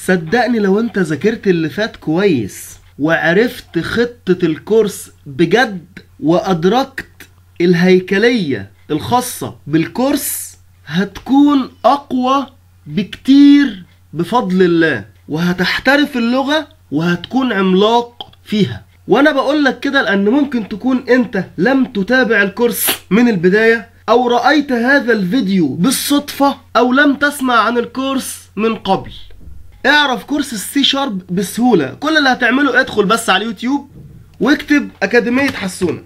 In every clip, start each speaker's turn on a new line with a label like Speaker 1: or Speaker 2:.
Speaker 1: صدقني لو انت ذاكرت اللي فات كويس وعرفت خطة الكورس بجد وأدركت الهيكلية الخاصة بالكورس هتكون أقوى بكتير بفضل الله وهتحترف اللغة وهتكون عملاق فيها وانا بقول لك كده لان ممكن تكون انت لم تتابع الكورس من البداية او رأيت هذا الفيديو بالصدفة او لم تسمع عن الكورس من قبل اعرف كورس السي شارب بسهولة كل اللي هتعمله ادخل بس على اليوتيوب واكتب اكاديمية حسونة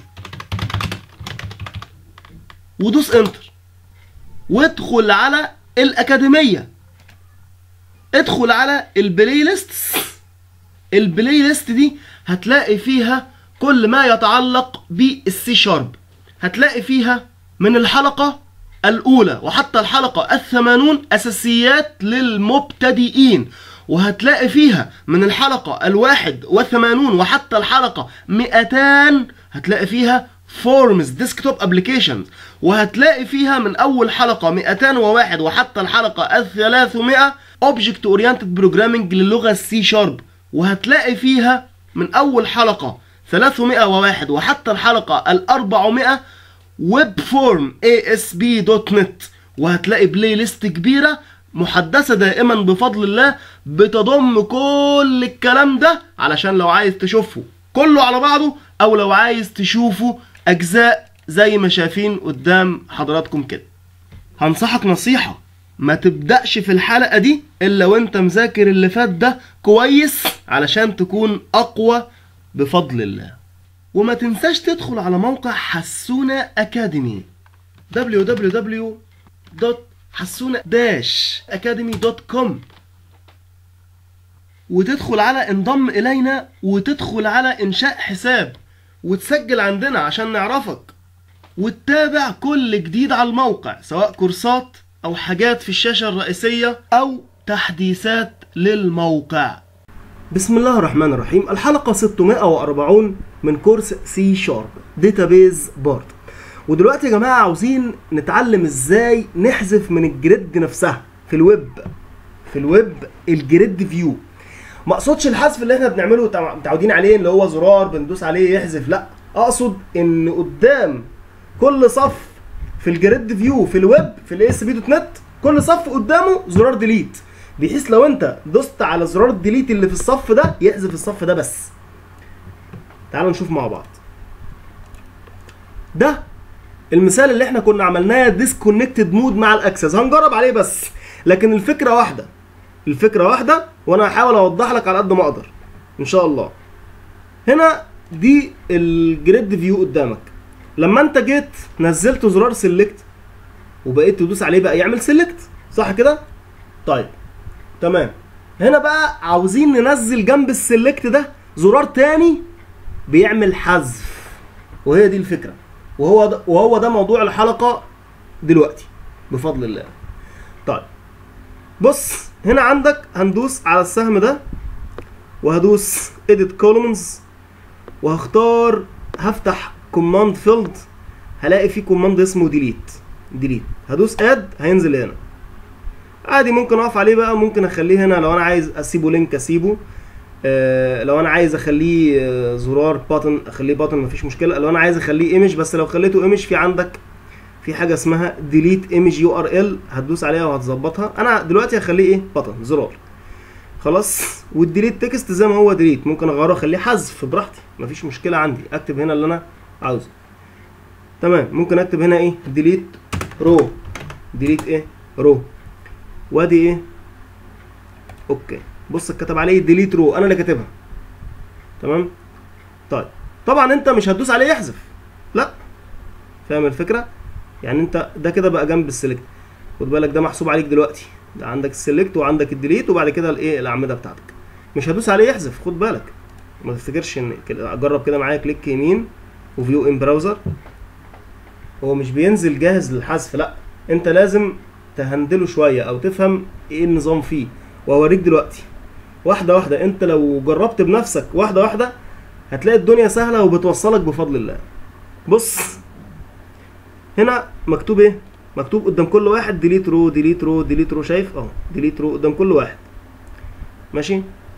Speaker 1: ودوس انتر وادخل على الاكاديمية ادخل على البلاي ليست البلاي ليست دي هتلاقي فيها كل ما يتعلق بالسي شارب هتلاقي فيها من الحلقة الأولى وحتى الحلقة الثمانون أساسيات للمبتدئين وهتلاقي فيها من الحلقة الواحد وثمانون وحتى الحلقة مئتان هتلاقي فيها فورمز ديسكتوب ابلكيشنز وهتلاقي فيها من اول حلقه 201 وحتى الحلقه ال 300 اوبجكت اورينتد بروجرامنج للغه السي شارب وهتلاقي فيها من اول حلقه 301 وحتى الحلقه ال 400 ويب فورم ASP.NET وهتلاقي بلاي ليست كبيره محدثه دائما بفضل الله بتضم كل الكلام ده علشان لو عايز تشوفه كله على بعضه او لو عايز تشوفه اجزاء زي ما شايفين قدام حضراتكم كده هنصحك نصيحه ما تبدأش في الحلقة دي إلا وأنت مذاكر اللي فات ده كويس علشان تكون أقوى بفضل الله وما تنساش تدخل على موقع حسونة أكاديمي www.حسونة-academy.com وتدخل على انضم إلينا وتدخل على إنشاء حساب وتسجل عندنا عشان نعرفك وتتابع كل جديد على الموقع سواء كورسات أو حاجات في الشاشة الرئيسية أو تحديثات للموقع بسم الله الرحمن الرحيم الحلقة 640 من كورس سي شارب داتابيز بارت ودلوقتي يا جماعة عاوزين نتعلم ازاي نحذف من الجريد نفسها في الويب في الويب الجريد فيو ما اقصدش الحذف اللي احنا بنعمله تع- متعودين عليه اللي هو زرار بندوس عليه يحذف لا اقصد ان قدام كل صف في الجريد فيو في الويب في الاي اس بي دوت نت كل صف قدامه زرار ديليت بحيث لو انت دوست على زرار الديليت اللي في الصف ده يحذف الصف ده بس تعالوا نشوف مع بعض ده المثال اللي احنا كنا عملناه ديسكونكتد مود مع الاكسس هنجرب عليه بس لكن الفكره واحده الفكره واحده وانا هحاول اوضح لك على قد ما اقدر ان شاء الله هنا دي الجريد فيو قدامك لما انت جيت نزلت زرار سيلكت وبقيت تدوس عليه بقى يعمل سيلكت صح كده طيب تمام هنا بقى عاوزين ننزل جنب السيلكت ده زرار تاني بيعمل حذف وهي دي الفكره وهو ده وهو ده موضوع الحلقه دلوقتي بفضل الله طيب بص هنا عندك هندوس على السهم ده وهدوس edit columns وهختار هفتح command field هلاقي في command اسمه delete delete هدوس add هينزل هنا عادي ممكن اقف عليه بقى ممكن اخليه هنا لو انا عايز اسيبه لينك اسيبه آه لو انا عايز اخليه آه زرار باتن اخليه باتن مفيش مشكله لو انا عايز اخليه ايمج بس لو خليته ايمج في عندك في حاجه اسمها delete image URL هتدوس عليها وهتظبطها انا دلوقتي هخليه ايه باتن زرار خلاص والديليت تكست زي ما هو ديليت ممكن اغيره اخليه حذف براحتي مفيش مشكله عندي اكتب هنا اللي انا عاوزه تمام ممكن اكتب هنا ايه ديليت رو ديليت ايه رو وادي ايه اوكي بص اتكتب عليه ديليت رو انا اللي كاتبها تمام طيب طبعا انت مش هتدوس عليه يحذف لا فاهم الفكره يعني انت ده كده بقى جنب السيلكت خد بالك ده محسوب عليك دلوقتي ده عندك السيلكت وعندك الديليت وبعد كده الايه الاعمده بتاعتك مش هدوس عليه يحذف خد بالك ما تفتكرش ان كده اجرب كده معايا كليك يمين وفيو ان براوزر هو مش بينزل جاهز للحذف لا انت لازم تهندله شويه او تفهم ايه النظام فيه وهوريك دلوقتي واحده واحده انت لو جربت بنفسك واحده واحده هتلاقي الدنيا سهله وبتوصلك بفضل الله بص هنا مكتوب ايه مكتوب قدام كل واحد ديليت رو ديليت رو ديليت رو شايف اهو ديليت رو قدام كل واحد ماشي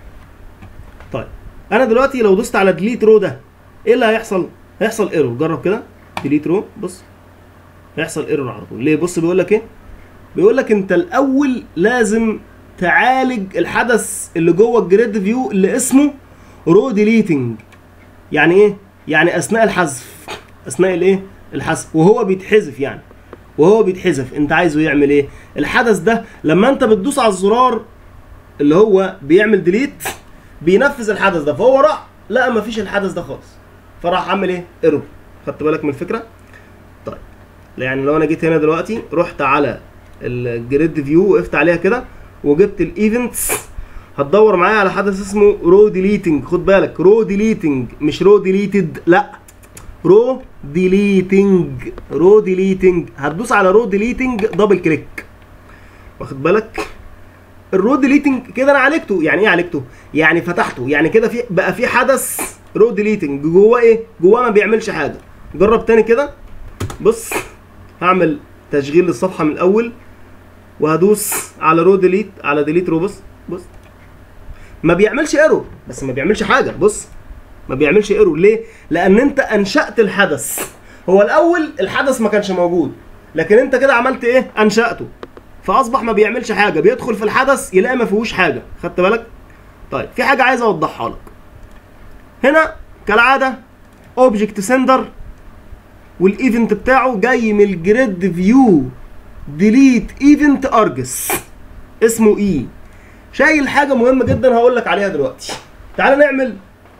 Speaker 1: طيب انا دلوقتي لو دوست على ديليت رو ده ايه اللي هيحصل هيحصل ايرور جرب كده ديليت رو بص هيحصل ايرور على طول ليه بص بيقول لك ايه بيقول لك انت الاول لازم تعالج الحدث اللي جوه الجريد فيو اللي اسمه رو ديليتنج يعني ايه يعني اثناء الحذف اثناء الايه الحذف وهو بيتحذف يعني وهو بيتحذف انت عايزه يعمل ايه الحدث ده لما انت بتدوس على الزرار اللي هو بيعمل ديليت بينفذ الحدث ده فهو راح لا مفيش الحدث ده خالص فراح عامل ايه ايرور خدت بالك من الفكره طيب يعني لو انا جيت هنا دلوقتي رحت على الجريد فيو وقفت عليها كده وجبت الايفنتس هتدور معايا على حدث اسمه رو ديليتنج خد بالك رو ديليتنج مش رو ديليتد لا رو ديليتنج رو ديليتنج هتدوس على رو ديليتنج دبل كليك واخد بالك الرو ديليتنج كده انا عالجته يعني ايه عالجته يعني فتحته يعني كده في بقى في حدث رو ديليتنج جواه ايه جواه ما بيعملش حاجه جرب تاني كده بص هعمل تشغيل للصفحه من الاول وهدوس على رو ديليت على ديليت رو بص بص ما بيعملش ايرور بس ما بيعملش حاجه بص ما بيعملش ايرور ليه لان انت انشات الحدث هو الاول الحدث ما كانش موجود لكن انت كده عملت ايه انشاته فاصبح ما بيعملش حاجه بيدخل في الحدث يلاقي ما فيهوش حاجه خدت بالك طيب في حاجه عايز اوضحها لك هنا كالعاده اوبجكت سندر والايفنت بتاعه جاي من الجريد فيو ديليت ايفنت ارجس اسمه اي شايل حاجه مهمه جدا هقول لك عليها دلوقتي تعال نعمل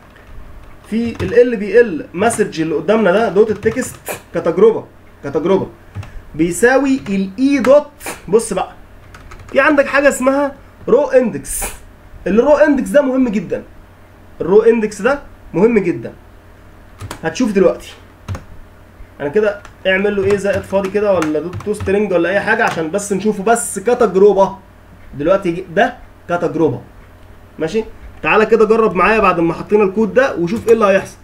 Speaker 1: في ال بي ال مسج اللي قدامنا ده دوت التكست كتجربه كتجربه بيساوي الاي دوت بص بقى في عندك حاجه اسمها رو اندكس الرو اندكس ده مهم جدا الرو اندكس ده مهم جدا هتشوف دلوقتي انا كده اعمل له ايه زائد فاضي كده ولا دوت تو سترينج ولا اي حاجه عشان بس نشوفه بس كتجربه دلوقتي ده كتجربه ماشي تعالى كده جرب معايا بعد ما حطينا الكود ده وشوف ايه اللي هيحصل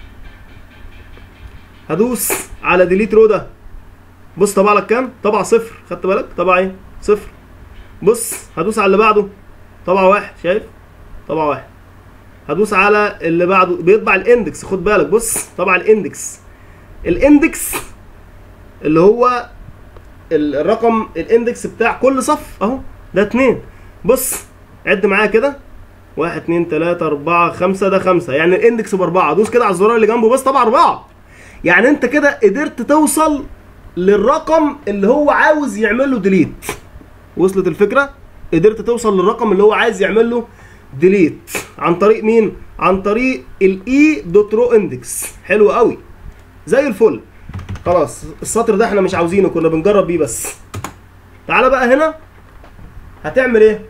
Speaker 1: هدوس على ديليت رو ده بص طبع لك كام طبع صفر خدت بالك طبع ايه صفر بص هدوس على اللي بعده طبع واحد شايف طبع واحد هدوس على اللي بعده بيطبع الاندكس خد بالك بص طبع الاندكس الاندكس اللي هو الرقم الاندكس بتاع كل صف اهو ده اتنين بص عد معايا كده واحد اتنين تلاتة أربعة خمسة ده خمسة يعني الاندكس بأربعة دوس كده على الزرار اللي جنبه بس طبعا أربعة يعني أنت كده قدرت توصل للرقم اللي هو عاوز يعمل له ديليت وصلت الفكرة؟ قدرت توصل للرقم اللي هو عايز يعمل له ديليت عن طريق مين؟ عن طريق الاي دوت رو اندكس حلو قوي زي الفل خلاص السطر ده احنا مش عاوزينه كنا بنجرب بيه بس تعالى بقى هنا هتعمل ايه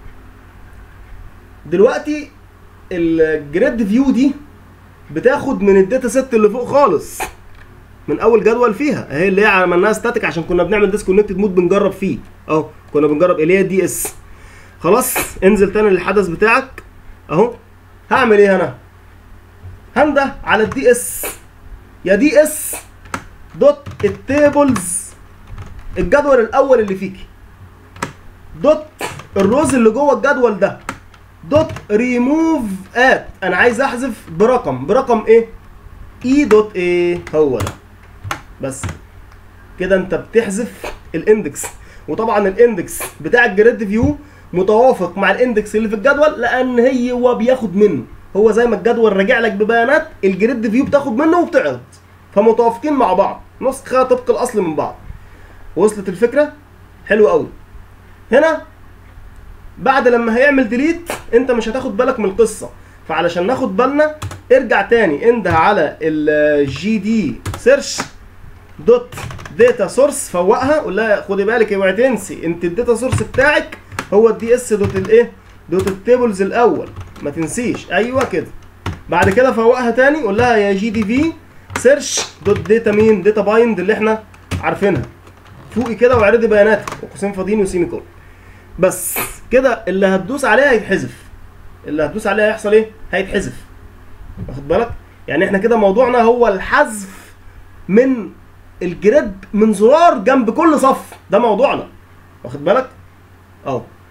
Speaker 1: دلوقتي الجريد فيو دي بتاخد من الداتا سيت اللي فوق خالص من اول جدول فيها اهي اللي هي عملناها ستاتيك عشان كنا بنعمل ديسكونكتد مود بنجرب فيه اهو كنا بنجرب اللي هي دي اس خلاص انزل تاني للحدث بتاعك اهو هعمل ايه هنا هنده على الدي اس يا دي اس دوت التيبلز الجدول الاول اللي فيكي دوت الروز اللي جوه الجدول ده دوت ريموف ات انا عايز احذف برقم برقم ايه اي دوت ايه هو ده بس كده انت بتحذف الاندكس وطبعا الاندكس بتاع الجريد فيو متوافق مع الاندكس اللي في الجدول لان هي هو بياخد منه هو زي ما الجدول راجع لك ببيانات الجريد فيو بتاخد منه وبتعرض فمتوافقين مع بعض نسخه طبق الاصل من بعض وصلت الفكره حلو قوي هنا بعد لما هيعمل ديليت انت مش هتاخد بالك من القصه فعلشان ناخد بالنا ارجع تاني انده على الجي دي سيرش دوت داتا سورس فوقها قول لها خدي بالك اوعي تنسي انت الداتا سورس بتاعك هو الدي اس دوت الايه دوت التيبلز الاول ما تنسيش ايوه كده بعد كده فوقها تاني قول لها يا جي دي في سيرش دوت داتا مين داتا بايند اللي احنا عارفينها فوقي كده واعرضي بياناتك وقوسين فاضيين وسيمي كول بس كده اللي هتدوس عليه هيتحذف اللي هتدوس عليه هيحصل ايه هيتحذف واخد بالك يعني احنا كده موضوعنا هو الحذف من الجريد من زرار جنب كل صف ده موضوعنا واخد بالك اهو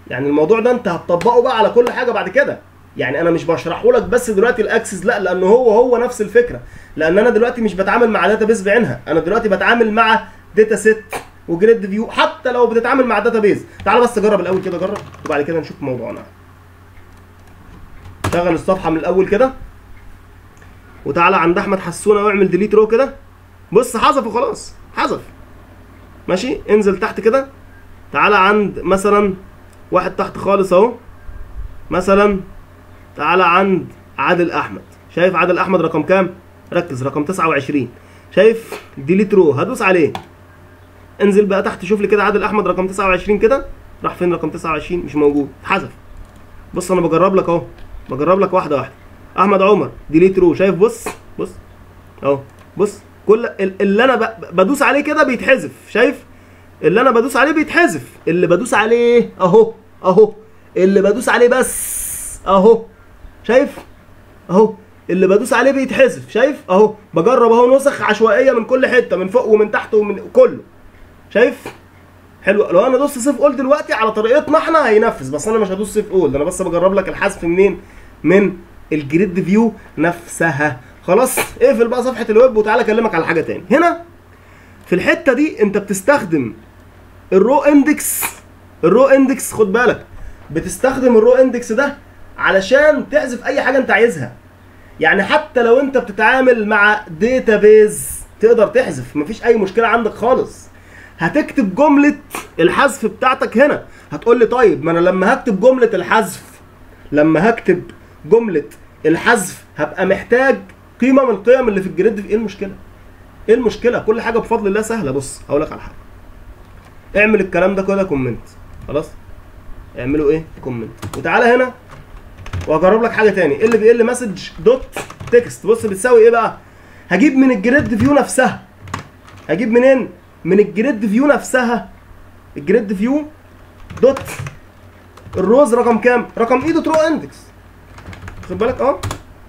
Speaker 1: يعني الموضوع ده انت هتطبقه بقى على كل حاجه بعد كده يعني انا مش بشرحه لك بس دلوقتي الاكسس لا لانه هو هو نفس الفكره لان انا دلوقتي مش بتعامل مع داتا بيز بعينها انا دلوقتي بتعامل مع داتا سيت وجريد فيو حتى لو بتتعامل مع داتا بيز تعال بس جرب الاول كده جرب وبعد كده نشوف موضوعنا شغل الصفحه من الاول كده وتعالى عند احمد حسونه واعمل ديليت رو كده بص حذف وخلاص حذف ماشي انزل تحت كده تعالى عند مثلا واحد تحت خالص اهو مثلا تعالى عند عادل احمد شايف عادل احمد رقم كام ركز رقم 29 شايف ديليت رو هدوس عليه انزل بقى تحت شوف لي كده عادل احمد رقم 29 كده راح فين رقم 29 مش موجود اتحذف بص انا بجرب لك اهو بجرب لك واحده واحده احمد عمر ديليت رو شايف بص بص اهو بص كل ال- اللي انا ب- بدوس عليه كده بيتحذف شايف اللي انا بدوس عليه بيتحذف اللي بدوس عليه اهو اهو اللي بدوس عليه بس اهو شايف اهو اللي بدوس عليه بيتحذف شايف اهو بجرب اهو نسخ عشوائيه من كل حته من فوق ومن تحت ومن كله شايف حلو لو انا دوست سيف اول دلوقتي على طريقتنا احنا هينفذ بس انا مش هدوس سيف اول انا بس بجرب لك الحذف منين من الجريد فيو نفسها خلاص اقفل بقى صفحه الويب وتعالى اكلمك على حاجه تاني هنا في الحته دي انت بتستخدم الرو اندكس الرو اندكس خد بالك بتستخدم الرو اندكس ده علشان تعزف اي حاجه انت عايزها يعني حتى لو انت بتتعامل مع داتابيز تقدر تحذف مفيش اي مشكله عندك خالص هتكتب جمله الحذف بتاعتك هنا هتقول لي طيب ما انا لما هكتب جمله الحذف لما هكتب جمله الحذف هبقى محتاج قيمه من القيم اللي في الجريد في ايه المشكله ايه المشكله كل حاجه بفضل الله سهله بص هقول لك على حاجه اعمل الكلام ده كده كومنت خلاص اعملوا ايه كومنت وتعالى هنا وهجرب لك حاجه تاني اللي بيقل مسج دوت تكست بص بتساوي ايه بقى هجيب من الجريد فيو نفسها هجيب منين من الجريد فيو نفسها الجريد فيو دوت الروز رقم كام رقم اي دوت رو اندكس خد بالك اه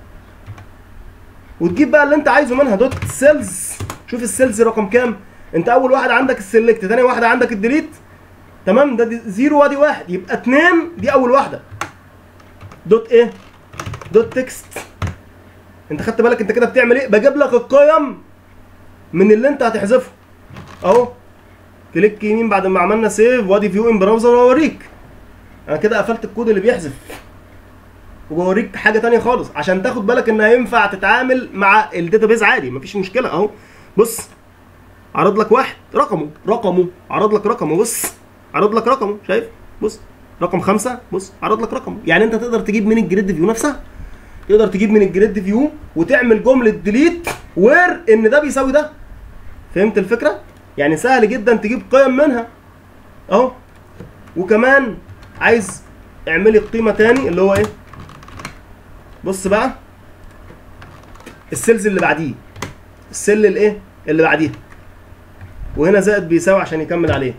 Speaker 1: وتجيب بقى اللي انت عايزه منها دوت سيلز شوف السيلز رقم كام انت اول واحد عندك السلكت تاني واحده عندك الديليت تمام ده دي زيرو وادي واحد يبقى اتنين دي اول واحده دوت ايه دوت تكست انت خدت بالك انت كده بتعمل ايه بجيب لك القيم من اللي انت هتحذفه اهو كليك يمين بعد ما عملنا سيف وادي فيو ان براوزر واوريك انا كده قفلت الكود اللي بيحذف وبوريك حاجه تانية خالص عشان تاخد بالك ان هينفع تتعامل مع الداتابيز عادي مفيش مشكله اهو بص عرض لك واحد رقمه رقمه عرض لك رقمه بص عرض لك رقمه شايف بص رقم خمسة بص عرض لك رقمه يعني انت تقدر تجيب من الجريد فيو نفسها تقدر تجيب من الجريد فيو وتعمل جمله ديليت وير ان ده بيساوي ده فهمت الفكره يعني سهل جدا تجيب قيم منها اهو وكمان عايز اعملي قيمه تاني اللي هو ايه بص بقى السيلز اللي بعديه السل الايه اللي بعديها وهنا زائد بيساوي عشان يكمل عليه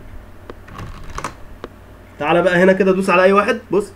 Speaker 1: تعالى بقى هنا كده دوس على اي واحد بص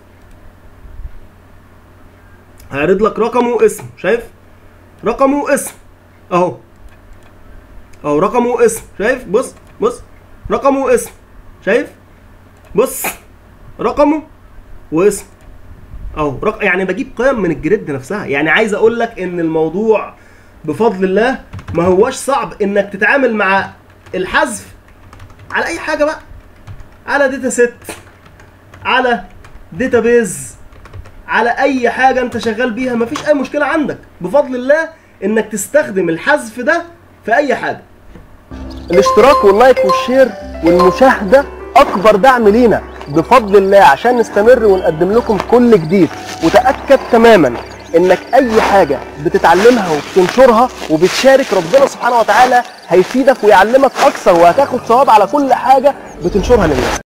Speaker 1: هيعرض لك رقمه واسم شايف رقمه واسم اهو اهو رقمه واسم شايف بص بص رقمه واسم شايف بص رقمه واسم اهو رق... يعني بجيب قيم من الجريد نفسها يعني عايز اقول لك ان الموضوع بفضل الله ما هوش صعب انك تتعامل مع الحذف على اي حاجه بقى على داتا سيت على داتا بيز على اي حاجه انت شغال بيها مفيش اي مشكله عندك بفضل الله انك تستخدم الحذف ده في اي حاجه
Speaker 2: الاشتراك واللايك والشير والمشاهدة أكبر دعم لينا بفضل الله عشان نستمر ونقدم لكم كل جديد وتأكد تماما إنك أي حاجة بتتعلمها وبتنشرها وبتشارك ربنا سبحانه وتعالى هيفيدك ويعلمك أكثر وهتاخد ثواب على كل حاجة بتنشرها للناس